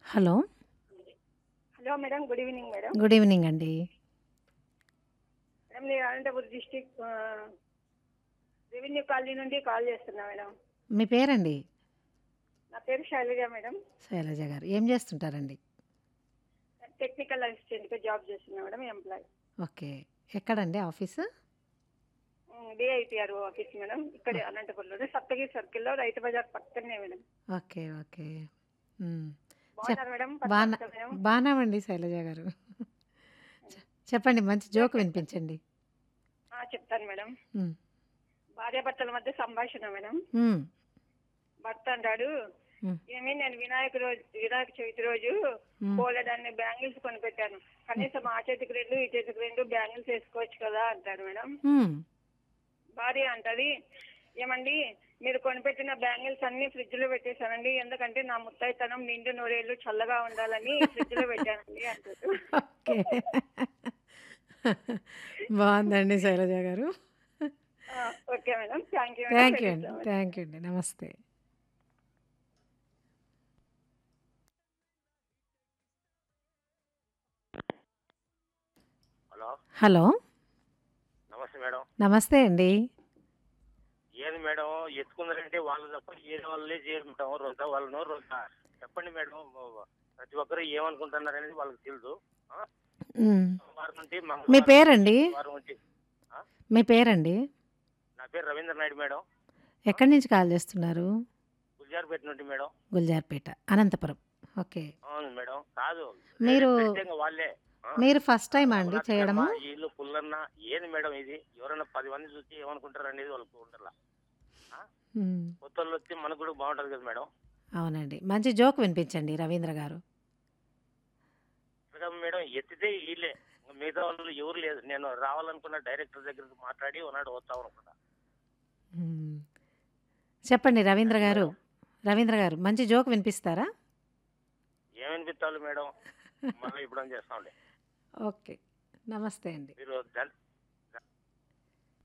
Hello hello madam good evening madam good evening అండి madam నేను Anantapur district revenue colony నుండి call చేస్తున్నా madam మీ పేరండి నా పేరు శైలజ మేడం శైలజ గారు ఏం చేస్తుంటారండి టెక్నికల్ అసిస్టెంట్గా జాబ్ చేస్తున్నా మేడం ఎంప్లాయ్ ఓకే ఎక్కడండి ఆఫీసు డిఐపిఆర్ ఆఫీస్ మేడం ఇక్కడ అనంతపురంలో సప్తగిరి సర్కిల్లో రైతు బజార్ పక్కనే మేడం ఓకే ఓకే మ్. బాగున్నారు మేడం బాగా పక్కన మేడం బాగున్నామండి శైలజ గారు చె- చెప్పండి మంచి జోక్ వినిపించండి ఆ, చెప్తాను మేడం మ్. భార్యాభర్తల మధ్య సంభాషణ మేడం మ్. భర్త అంటాడు మ్. ఏమి నేను వినాయక రోజు వినాయక చవితి రోజు మ్. పోలేదాన్ని బ్యాంగిల్స్ కొనిపెట్టాను కనీసం ఆ చేతికి రెండు ఈ చేతికి రెండు బ్యాంగిల్స్ వేసుకోవచ్చు కదా అంటాడు మేడం మ్. భార్య అంటది ఏమండి మీరు కొనిపెట్టిన బ్యాంగిల్స్ అన్ని ఫ్రిడ్జ్ లో పెట్టేశానండి ఎందుకంటే నా ముత్తైతనం నిండు నూరేళ్లు చల్లగా ఉండాలని ఫ్రిడ్జ్ లో పెట్టానండి అంటాడు ఓకే బాగుందండి శైలజ గారు ఆ, okay madam thank you thank you అండి థ్యాంక్ యూ అండి నమస్తే హలో హలో నమస్తే మేడం నమస్తే అండి ఏది మేడం ఎత్తుకుందరంటే వాళ్ళు తప్ప ఏది వాళ్ళే చేసుకుంటాం రొంత వాళ్ళను రొంత చెప్పండి మేడం ప్రతి ఒక్కరు ఏమనుకుంటున్నారు అనేది వాళ్ళకి తెలుసు ఆ? మ్. వారం నుండి మీ మంగళవారం పేరండి వారం నుంచి మీ పేరండి నా పేరు రవీంద్ర నాయుడు మేడం ఎక్కడి నుంచి కాల్ చేస్తున్నారు గుల్జార్పేట నుండి మేడం గుల్జార్పేట అనంతపురం ఓకే అవును మేడం కాదు మీరు- ఖచ్చితంగా వాళ్ళే ఆ? మీరు ఫస్ట్ టైం అండి అవునత్తమ్మ, చేయడము వీళ్ళు పుల్లన్న ఏది మేడం ఇది ఎవరైనా పది మంది చూసి ఏమనుకుంటారు అనేది వాళ్ళకి ఉండాల మ్. కొత్త వాళ్ళు వస్తే మనకు కూడా బాగుంటుంది కదా మేడం అవునండి మంచి జోక్ వినిపించండి రవీంద్ర గారు ఇంకా మేడం ఎత్తితే వీళ్ళే మిగతా వాళ్ళు ఎవరు లేదు నేను రావాలనుకున్న డైరెక్టర్ దగ్గరికి మాట్లాడి ఉన్నాడు వస్తాం అనుకున్నా మ్. చెప్పండి రవీంద్ర గారు రవీంద్ర గారు మంచి జోక్ వినిపిస్తారా ఏమనిపిస్తాను మేడం మళ్ళీ ఇప్పుడు చేస్తాంలే ఓకే నమస్తే అండి మీరు ధన్-